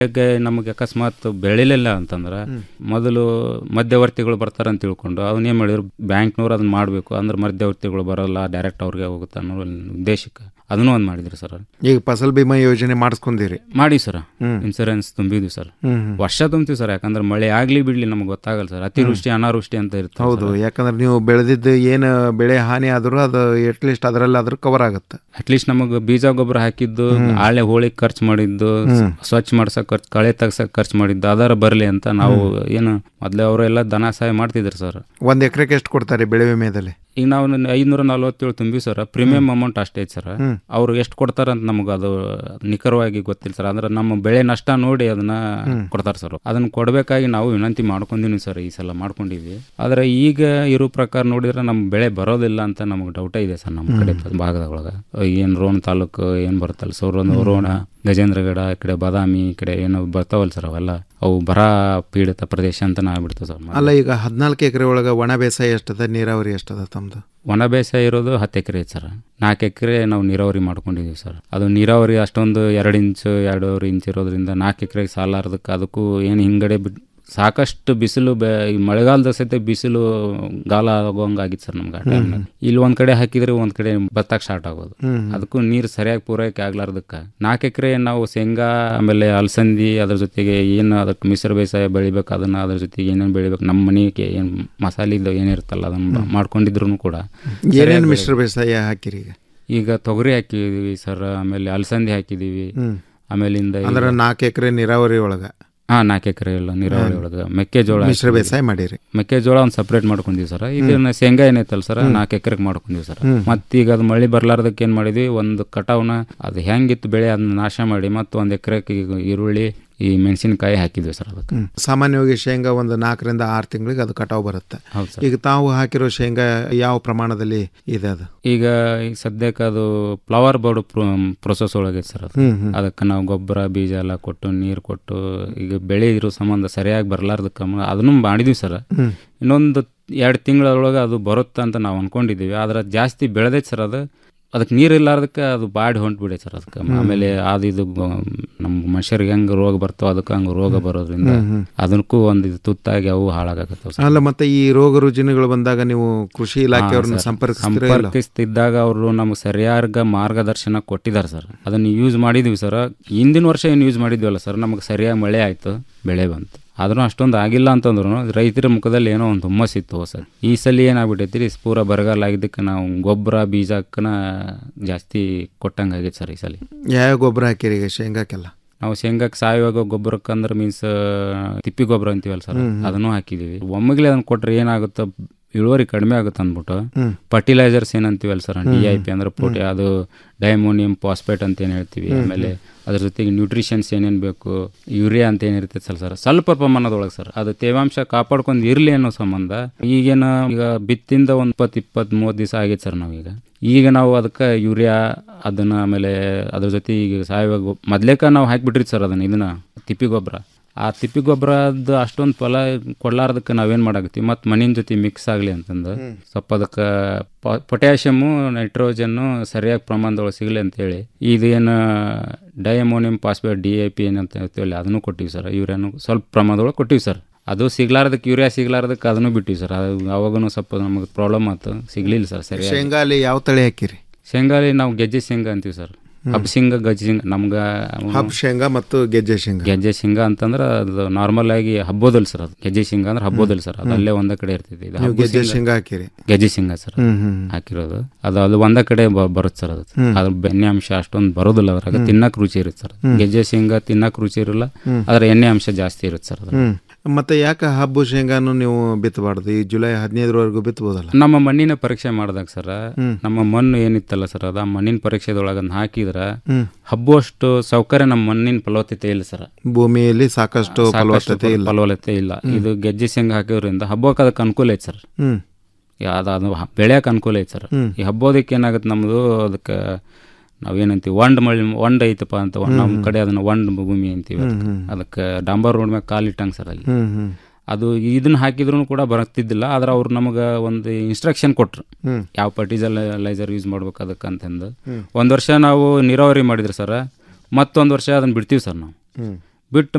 ಈಗ ನಮಗೆ ಅಕಸ್ಮಾತ್ ಬೆಳಿಲಿಲ್ಲ ಅಂತಂದ್ರೆ ಮೊದಲು ಮಧ್ಯವರ್ತಿಗಳು ಬರ್ತಾರೆ ಅಂತ ತಿಳ್ಕೊಂಡು ಅವನ್ನೇನು ಮಾಡಿದ್ರು ಬ್ಯಾಂಕ್ನವ್ರು ಅದನ್ನ ಮಾಡಬೇಕು ಅಂದ್ರೆ ಮಧ್ಯವರ್ತಿಗಳು ಬರಲ್ಲ ಡೈರೆಕ್ಟ್ ಅವ್ರಿಗೆ ಹೋಗುತ್ತೆ ಅನ್ನೋ ಒಂದು ಉದ್ದೇಶಕ್ಕೆ ಅದನ್ನೂ ಒಂದು ಮಾಡಿದ್ರು ಸರ್ ಈಗ ಫಸಲ್ ಬಿಮಾ ಯೋಜನೆ ಮಾಡಿಸ್ಕೊಂಡಿರಿ ಮಾಡಿ ಸರ್ ಹ್ಮ್. ಇನ್ಸೂರೆನ್ಸ್ ತುಂಬಿದ್ವಿ ಸರ್ ಹ್ಮ್, ಹ್ಮ್. ವರ್ಷ ತುಂಬ್ತೀವಿ ಸರ್ ಯಾಕಂದ್ರೆ ಮಳೆ ಆಗ್ಲಿ ಬಿಡ್ಲಿ ನಮಗೆ ಗೊತ್ತಾಗಲ್ಲ ಸರ್ ಅತಿವೃಷ್ಟಿ ಅನಾವೃಷ್ಟಿ ಅಂತ ಇರ್ತದೆ ಹೌದು ಯಾಕಂದ್ರೆ ನೀವು ಬೆಳೆದಿದ್ದು ಏನು ಬೆಳೆ ಹಾನಿ ಆದರೂ ಅದು ಅಟ್ಲೀಸ್ಟ್ ಅದರಲ್ಲಾದ್ರೂ ಕವರ್ ಆಗುತ್ತೆ ಅಟ್ಲೀಸ್ಟ್ ನಮಗೆ ಬೀಜ ಗೊಬ್ಬರ ಹಾಕಿದ್ದು ಆಳೆ ಹೋಳಿ ಖರ್ಚು ಮಾಡಿದ್ದು ಹ್ಮ್. ಸ್ವಚ್ಛ ಮಾಡ್ಸಕ್ ಖರ್ಚು ಕಳೆ ತೆಗ್ಸಕ್ ಖರ್ಚು ಮಾಡಿದ್ದು ಅದರ ಬರಲಿ ಅಂತ ನಾವು ಏನು ಮೊದಲೇ ಅವರೆಲ್ಲ ಧನ ಸಹಾಯ ಮಾಡ್ತಿದ್ರು ಸರ್ ಒಂದು ಎಕರೆಗೆ ಎಷ್ಟು ಕೊಡ್ತಾರೆ ಬೆಳೆ ವಿಮೆದಲ್ಲಿ ಈಗ ನಾವು ಐನೂರ ನಲವತ್ತೇಳು ತುಂಬಿ ಸರ್ ಪ್ರೀಮಿಯಂ ಅಮೌಂಟ್ ಅಷ್ಟೇ ಐತೆ ಸರ್ ಹ್ಮ್. ಅವ್ರು ಎಷ್ಟು ಕೊಡ್ತಾರೆ ಅಂತ ನಮಗೆ ಅದು ನಿಖರವಾಗಿ ಗೊತ್ತಿಲ್ಲ ಸರ್ ಅಂದ್ರೆ ನಮ್ಮ ಬೆಳೆ ನಷ್ಟ ನೋಡಿ ಅದನ್ನ ಕೊಡ್ತಾರೆ ಸರ್ ಅದನ್ನ ಕೊಡಬೇಕಾಗಿ ನಾವು ವಿನಂತಿ ಮಾಡ್ಕೊಂಡಿವಿ ಸರ್ ಈ ಸಲ ಮಾಡ್ಕೊಂಡಿದ್ವಿ ಆದ್ರೆ ಈಗ ಇರೋ ಪ್ರಕಾರ ನೋಡಿದ್ರೆ ನಮ್ಮ ಬೆಳೆ ಬರೋದಿಲ್ಲ ಅಂತ ನಮಗೆ ಡೌಟ ಇದೆ ಸರ್ ನಮ್ಮ ಕಡೆ ಭಾಗದೊಳಗೆ ಏನು ರೋಣ ತಾಲೂಕು ಏನು ಬರುತ್ತಲ್ಲ ಸೊ ರೋಣ ಗಜೇಂದ್ರಗಡ ಈ ಕಡೆ ಬಾದಾಮಿ ಈ ಕಡೆ ಏನು ಬರ್ತಾವಲ್ಲ ಸರ್ ಅವೆಲ್ಲ ಅವು ಬರ ಪೀಡಿತ ಪ್ರದೇಶ ಅಂತ ಆಗ್ಬಿಡ್ತಾವೆ ಸರ್ ಅಲ್ಲ ಈಗ ಹದಿನಾಲ್ಕು ಎಕರೆ ಒಳಗೆ ಒಣ ಬೇಸಾಯ ಎಷ್ಟದ ನೀರಾವರಿ ಎಷ್ಟದ ತಮ್ಮದು ಒಣ ಬೇಸಾಯ ಇರೋದು ಹತ್ತು ಎಕರೆ ಐತೆ ಸರ್ ನಾಲ್ಕು ಎಕರೆ ನಾವು ನೀರಾವರಿ ಮಾಡ್ಕೊಂಡಿದ್ದೀವಿ ಸರ್ ಅದು ನೀರಾವರಿ ಅಷ್ಟೊಂದು ಎರಡು ಇಂಚು ಎರಡೂವರೆ ಇಂಚ್ ಇರೋದ್ರಿಂದ ನಾಲ್ಕು ಎಕರೆಗೆ ಸಾಲಾರ್ದಕ್ಕೆ ಅದಕ್ಕೂ ಏನು ಹಿಂಗಡೆ ಬಿಡ್ ಸಾಕಷ್ಟು ಬಿಸಿಲು ಬೆ ಈ ಮಳೆಗಾಲದ ಸಹಿತ ಬಿಸಿಲು ಗಾಲ ಆಗೋಂಗಾಗಿತ್ತು ಸರ್ ನಮ್ಗೆ ಆ ಟೈಮ್ನಾಗ ಇಲ್ಲಿ ಒಂದ್ ಕಡೆ ಹಾಕಿದ್ರೆ ಒಂದ್ ಕಡೆ ಬತ್ತಕ್ಕೆ ಸ್ಟಾರ್ಟ್ ಆಗೋದು ಹ್ಮ್. ಅದಕ್ಕೂ ನೀರು ಸರಿಯಾಗಿ ಪೂರೈಕೆ ಆಗ್ಲಾರ್ದಕ್ಕೆ ನಾಲ್ಕು ಎಕರೆ ನಾವು ಶೇಂಗಾ ಆಮೇಲೆ ಅಲಸಂದಿ ಅದ್ರ ಜೊತೆಗೆ ಏನು ಅದಕ್ಕೆ ಮಿಶ್ರ ಬೇಸಾಯ ಬೆಳಿಬೇಕು ಅದನ್ನ ಅದ್ರ ಜೊತೆಗೆ ಏನೇನು ಬೆಳಿಬೇಕು ನಮ್ಮ ಮನೆಗೆ ಏನು ಮಸಾಲಿದ್ದು ಏನಿರುತ್ತಲ್ಲ ಅದನ್ನ ಮಾಡ್ಕೊಂಡಿದ್ರು ಕೂಡ ಏನೇನು ಮಿಶ್ರ ಬೇಸಾಯ ಹಾಕಿರಿ ಈಗ ಈಗ ತೊಗರಿ ಹಾಕಿದೀವಿ ಸರ್ ಆಮೇಲೆ ಅಲಸಂದಿ ಹಾಕಿದೀವಿ ಹ್ಮ್. ಆಮೇಲಿಂದ ಈಗ- ಅಂದ್ರೆ ನಾಲ್ಕು ಎಕರೆ ನೀರಾವರಿ ಒಳಗೆ ಹಾ ನಾಲ್ಕು ಎಕರೆ ಇಲ್ಲ ನೀರಾವರಿ ಒಳಗೆ ಮೆಕ್ಕೆಜೋಳ ಮಿಶ್ರ ಹಾಕಿದೀವಿ. ಬೇಸಾಯ ಮಾಡಿರಿ ಮೆಕ್ಕೆಜೋಳ ಒಂದು ಸಪ್ರೇಟ್ ಮಾಡ್ಕೊಂಡಿವಿ ಸರ್ ಇದನ್ನ ಶೇಂಗಾ ಏನೈತಲ್ಲ ಸರ್ ನಾಲ್ಕು ಎಕರೆಗೆ ಮಾಡ್ಕೊಂಡಿವಿ ಸರ್ ಹ್ಮ್. ಮತ್ತೀಗ ಅದು ಮಳೆ ಬರ್ಲಾರ್ದಕ್ಕೆ ಏನು ಮಾಡಿದ್ವಿ ಒಂದು ಕಟಾವ್ನ ಅದು ಹೆಂಗಿತ್ತು ಬೆಳೆ ಅದನ್ನ ನಾಶ ಮಾಡಿ ಮತ್ತು ಒಂದು ಎಕರೆಗೆ ಈಗ ಈರುಳ್ಳಿ ಈ ಮೆಣಸಿನಕಾಯಿ ಹಾಕಿದ್ವಿ ಸರ್ ಅದಕ್ಕೆ ಹ್ಮ್. ಸಾಮಾನ್ಯವಾಗಿ ಶೇಂಗಾ ಒಂದು ನಾಲ್ಕರಿಂದ ಆರು ತಿಂಗಳಿಗೆ ಅದು ಕಟಾವು ಬರುತ್ತೆ ಹೌದು ಸರ್ ಈಗ ತಾವು ಹಾಕಿರೋ ಶೇಂಗಾ ಯಾವ ಪ್ರಮಾಣದಲ್ಲಿ ಇದೆ ಅದು ಈಗ ಈಗ ಸದ್ಯಕ್ಕೆ ಅದು ಫ್ಲವರ್ ಬೋರ್ಡ್ ಪ್ರೊಸೆಸ್ ಒಳಗೆ ಸರ್ ಅದು ಹ್ಮ್, ಹ್ಮ್. ಅದಕ್ಕೆ ನಾವು ಗೊಬ್ಬರ ಬೀಜ ಎಲ್ಲ ಕೊಟ್ಟು ನೀರು ಕೊಟ್ಟು ಈಗ ಬೆಳೆ ಇರೋ ಸಂಬಂಧ ಸರಿಯಾಗಿ ಬರಲಾರ್ದಕ್ಕೆ ಅದನ್ನು ಮಾಡಿದ್ವಿ ಸರ್ ಹ್ಮ್. ಇನ್ನೊಂದು ಎರಡು ತಿಂಗಳೊಳಗೆ ಅದು ಬರುತ್ತೆ ಅಂತ ನಾವು ಅನ್ಕೊಂಡಿದ್ದೀವಿ ಆದ್ರೆ ಜಾಸ್ತಿ ಬೆಳೆದೈತೆ ಸರ್ ಅದು ಅದಕ್ಕೆ ನೀರು ಇಲ್ಲಾರ್ದಕ್ಕೆ ಅದು ಬಾಡಿ ಹೊಂಟ್ಬಿಡೆ ಸರ್ ಅದಕ್ಕೆ ಆಮೇಲೆ ಅದು ಇದು ಬ- ನಮ್ಮ ಮನುಷ್ಯರಿಗೆ ಹೆಂಗೆ ರೋಗ ಬರ್ತಾವ ಅದಕ್ಕೆ ಹಂಗೆ ರೋಗ ಬರೋದ್ರಿಂದ ಹ್ಮ್, ಹ್ಮ್. ಅದಕ್ಕೂ ಒಂದು ಇದು ತುತ್ತಾಗಿ ಅವು ಹಾಳಾಗತ್ತವ ಸರ್ ಅಲ್ಲ ಮತ್ತೆ ಈ ರೋಗ ರುಜಿನಗಳು ಬಂದಾಗ ನೀವು ಕೃಷಿ ಇಲಾಖೆಯವ್ರನ್ನ ಹಾ, ಸರ್. ಸಂಪರ್ಕಿಸ್ತೀರಾ ಇಲ್ಲ? ಸಂಪರ್ಕಿಸ್ತಿದ್ದಾಗ ಅವರು ನಮ್ಗೆ ಸರಿಯಾದ ಮಾರ್ಗದರ್ಶನ ಕೊಟ್ಟಿದ್ದಾರೆ ಸರ್ ಅದನ್ನು ಯೂಸ್ ಮಾಡಿದ್ವಿ ಸರ್ ಹಿಂದಿನ ವರ್ಷ ಏನು ಯೂಸ್ ಮಾಡಿದ್ವಲ್ಲ ಸರ್ ನಮಗೆ ಸರಿಯಾಗಿ ಮಳೆ ಆಯ್ತು ಬೆಳೆ ಬಂತು ಆದ್ರೂ ಅಷ್ಟೊಂದು ಆಗಿಲ್ಲ ಅಂತಂದ್ರು ರೈತರ ಮುಖದಲ್ಲಿ ಏನೋ ಒಂದು ಹುಮ್ಮಸ್ಸಿತ್ತು ಸರ್ ಈ ಸಲ ಏನಾಗ್ಬಿಟ್ಟೈತಿ ಪೂರ ಬರಗಾಲ ಆಗಿದ್ದಕ್ಕೆ ನಾವು ಗೊಬ್ಬರ ಬೀಜಕ್ಕನ ಜಾಸ್ತಿ ಕೊಟ್ಟಂಗೆ ಆಗೈತೆ ಸರ್ ಈ ಸಲ ಯಾವ ಗೊಬ್ಬರ ಹಾಕಿರಿ ಈಗ ಶೇಂಗಾಕ್ಕೆಲ್ಲ ನಾವು ಶೇಂಗಾಕ್ಕೆ ಸಾವಯವ ಗೊಬ್ಬರಕ್ಕೆ ಅಂದ್ರೆ ಮೀನ್ಸ್ ತಿಪ್ಪಿ ಗೊಬ್ಬರ ಅಂತೀವಲ್ಲ ಸರ್ ಹ್ಮ್, ಹ್ಮ್. ಅದನ್ನು ಹಾಕಿದೀವಿ ಒಮ್ಮೆಗ್ಲೆ ಅದನ್ನ ಕೊಟ್ರೆ ಏನಾಗುತ್ತೆ ಇಳುವರಿ ಕಡಿಮೆ ಆಗುತ್ತೆ ಅಂದ್ಬಿಟ್ಟು ಹ್ಮ್. ಫರ್ಟಿಲೈಸರ್ಸ್ ಏನಂತೀವಲ್ಲ ಸರ್ ಡಿ ಐ ಹ್ಮ್, ಪಿ ಅಂದ್ರೆ ಪೋಟಿ ಅದು ಡೈಮೋನಿಯಂ ಫಾಸ್ಫೇಟ್ ಅಂತ ಏನು ಹೇಳ್ತೀವಿ ಹ್ಮ್, ಆಮೇಲೆ ಅದ್ರ ಜೊತೆಗೆ ನ್ಯೂಟ್ರಿಷನ್ಸ್ ಏನೇನು ಬೇಕು ಯೂರಿಯಾ ಅಂತ ಏನಿರ್ತೈತೆ ಸರ್ ಸರ್ ಸ್ವಲ್ಪ ಪ್ರಮಾಣದೊಳಗೆ ಸರ್ ಅದು ತೇವಾಂಶ ಕಾಪಾಡ್ಕೊಂಡು ಇರಲಿ ಅನ್ನೋ ಸಂಬಂಧ ಈಗೇನ ಈಗ ಬಿತ್ತಿಂದ ಒಂದು ಇಪ್ಪತ್ತು ಇಪ್ಪತ್ತು ಮೂವತ್ತು ದಿವಸ ಆಗೈತೆ ಸರ್ ನಾವೀಗ ಈಗ ನಾವು ಅದಕ್ಕೆ ಯೂರಿಯಾ ಅದನ್ನ ಆಮೇಲೆ ಅದ್ರ ಜೊತೆ ಈಗ ಸಾವಯವ ಗೊ ಮೊದ್ಲೇಕ ನಾವು ಹಾಕಿಬಿಟ್ರಿ ಸರ್ ಅದನ್ನ ಇದನ್ನ ತಿಪ್ಪಿ ಗೊಬ್ಬರ ಆ ತಿಪ್ಪಿ ಗೊಬ್ಬರದ್ದು ಅಷ್ಟೊಂದು ಫಲ ಕೊಡ್ಲಾರ್ದಕ್ಕೆ ನಾವೇನು ಮಾಡಾಕತ್ತೀವಿ ಮತ್ತು ಮಣ್ಣಿನ ಜೊತೆ ಮಿಕ್ಸ್ ಆಗಲಿ ಅಂತಂದು ಸ್ವಲ್ಪ ಅದಕ್ಕೆ ಪೊಟ್ಯಾಷಿಯಮು ನೈಟ್ರೋಜನ್ನು ಸರಿಯಾಗಿ ಪ್ರಮಾಣದೊಳಗೆ ಸಿಗಲಿ ಅಂತೇಳಿ ಇದೇನು diammonium phosphate D A P ಏನಂತ ಹೇಳ್ತೀವಲ್ಲ ಅದನ್ನು ಕೊಟ್ಟಿವಿ ಸರ್ ಯೂರಿಯಾನು ಸ್ವಲ್ಪ ಪ್ರಮಾಣದೊಳಗೆ ಕೊಟ್ಟಿವಿ ಸರ್ ಅದು ಸಿಗ್ಲಾರ್ದಕ್ಕೆ ಯೂರಿಯಾ ಸಿಗ್ಲಾರ್ದಕ್ಕೆ ಅದನ್ನು ಬಿಟ್ಟಿವಿ ಸರ್ ಅದು ಅವಾಗೂ ಸ್ವಲ್ಪ ನಮಗೆ ಪ್ರಾಬ್ಲಮ್ ಆಯ್ತು ಸಿಗ್ಲಿಲ್ಲ ಸರ್ ಸರಿ ಶೇಂಗಾಲಿ ಯಾವ ತಳಿ ಹಾಕಿರಿ ಶೇಂಗಾಲಿ ನಾವು ಗೆಜ್ಜೆ ಶೇಂಗಾ ಅಂತೀವಿ ಸರ್ ಹಬ್ ಶೇಂಗಾ ಗಜ್ಜೆ ಶೇಂಗಾ ನಮ್ಗೆ ಹಬ್ ಶೇಂಗಾ ಮತ್ತು ಗೆಜ್ಜೆ ಶೇಂಗಾ ಗೆಜ್ಜೆ ಶೇಂಗಾ ಅಂತಂದ್ರೆ ಅದು ನಾರ್ಮಲ್ ಆಗಿ ಹಬ್ಬೋದಲ್ ಸರ್ ಅದು ಗೆಜ್ಜೆ ಶೇಂಗಾ ಅಂದ್ರೆ ಹಬ್ಬೋದಲ್ ಸರ್ ಅದು ಅಲ್ಲೇ ಒಂದೇ ಕಡೆ ಇರ್ತೈತಿ ಇದು ನೀವು ಹಬ್ಬ ಗೆಜ್ಜೆ ಶೇಂಗಾ ಹಾಕಿರಿ ಗೆಜ್ಜೆ ಶೇಂಗಾ ಸರ್ ಹ್ಮ್, ಹ್ಮ್, ಹ್ಮ್. ಹಾಕಿರೋದು ಅದು ಅದು ಒಂದೇ ಕಡೆ ಬ- ಬರುತ್ತೆ ಸರ್ ಅದು ಹ್ಮ್. ಅದ್ರ ಬೆಣ್ಣೆ ಅಂಶ ಅಷ್ಟೊಂದು ಬರೋದಿಲ್ಲ ಅದ್ರಾಗ ಹ್ಮ್. ತಿನ್ನಕ್ ರುಚಿ ಇರುತ್ತೆ ಸರ್ ಹ್ಮ್. ಗೆಜ್ಜೆ ಶೇಂಗಾ ತಿನ್ನಕ್ ರುಚಿ ಇರಲ್ಲ ಹ್ಮ್. ಅದ್ರ ಎಣ್ಣೆ ಅಂಶ ಜಾಸ್ತಿ ಇರುತ್ತೆ ಸರ್ ಅದು ಹ್ಮ್ ಮತ್ತೆ ಯಾಕೆ ಹಬ್ಬು ಶೇಂಗಾನು ನೀವು ಬಿತ್ತಬಾರ್ದು ಈ ಜುಲೈ ಹದಿನೈದರವರೆಗೂ ಬಿತ್ತಬೋದಲ್ಲ ನಮ್ಮ ಮಣ್ಣಿನ ಪರೀಕ್ಷೆ ಮಾಡಿದಾಗ ಸರ್ ಹ್ಮ್. ನಮ್ಮ ಮಣ್ಣು ಏನಿತ್ತಲ್ಲ ಸರ್ ಅದು ಆ ಮಣ್ಣಿನ ಪರೀಕ್ಷೆದೊಳಗೆ ಅದನ್ನ ಹಾಕಿದ್ರೆ ಹ್ಮ್. ಹಬ್ಬುವಷ್ಟು ಸೌಕರ್ಯ ನಮ್ಮ ಮಣ್ಣಿನ ಫಲವತ್ತತೆ ಇಲ್ಲ ಸರ್ ಭೂಮಿಯಲ್ಲಿ ಸಾಕಷ್ಟು ಸಾಕಷ್ಟು ಫಲವತ್ತತೆ ಇಲ್ಲ ಫಲವತ್ತತೆ ಇಲ್ಲ ಇದು ಗೆಜ್ಜೆ ಶೇಂಗಾ ಹಾಕಿದ್ರಿಂದ ಹಬ್ಬಕ್ಕೆ ಅದಕ್ಕೆ ಅನುಕೂಲ ಐತೆ ಸರ್ ಹ್ಮ್ ಅದು ಅದು ಬೆಳೆಯಕ್ಕೆ ಅನುಕೂಲ ಐತೆ ಸರ್ ಹ್ಮ್. ಈ ಹಬ್ಬೋದಕ್ಕೆ ಏನಾಗುತ್ತೆ ನಮ್ಮದು ಅದಕ್ಕೆ ನಾವೇನಂತೀವಿ ಒಂಡ್ ಮಳಿ ಒಂಡ್ ಐತಪ್ಪ ಅಂತ ಹ್ಮ್, ನಮ್ಮ ಹ್ಮ್. ಕಡೆ ಅದನ್ನ ಒಂಡ್ ಭೂಮಿ ಅಂತೀವಿ ಹ್ಮ್, ಅದಕ್ಕೆ. ಹ್ಮ್. ಅದಕ್ಕೆ ಡಾಂಬರ್ ರೋಡ್ ಮ್ಯಾಗ ಕಾಲಿಟ್ಟಂಗೆ ಸರ್ ಅಲ್ಲಿ ಹ್ಮ್, ಹ್ಮ್. ಅದು ಇದನ್ನ ಹಾಕಿದ್ರು ಕೂಡ ಬರತ್ತಿದ್ದಿಲ್ಲ ಆದ್ರೆ ಅವ್ರು ನಮಗೆ ಒಂದು ಇನ್ಸ್ಟ್ರಕ್ಷನ್ ಕೊಟ್ರು ಹ್ಮ್. ಯಾವ ಫರ್ಟಿಲೈಸರ್ ಯೂಸ್ ಮಾಡ್ಬೇಕು ಅದಕ್ಕೆ ಅಂತಂದು ಹ್ಮ್. ಒಂದು ವರ್ಷ ನಾವು ನೀರಾವರಿ ಮಾಡಿದ್ರಿ ಸರ್ ಮತ್ತೊಂದು ವರ್ಷ ಅದನ್ನ ಬಿಡ್ತೀವಿ ಸರ್ ನಾವು ಹ್ಮ್. ಬಿಟ್ಟು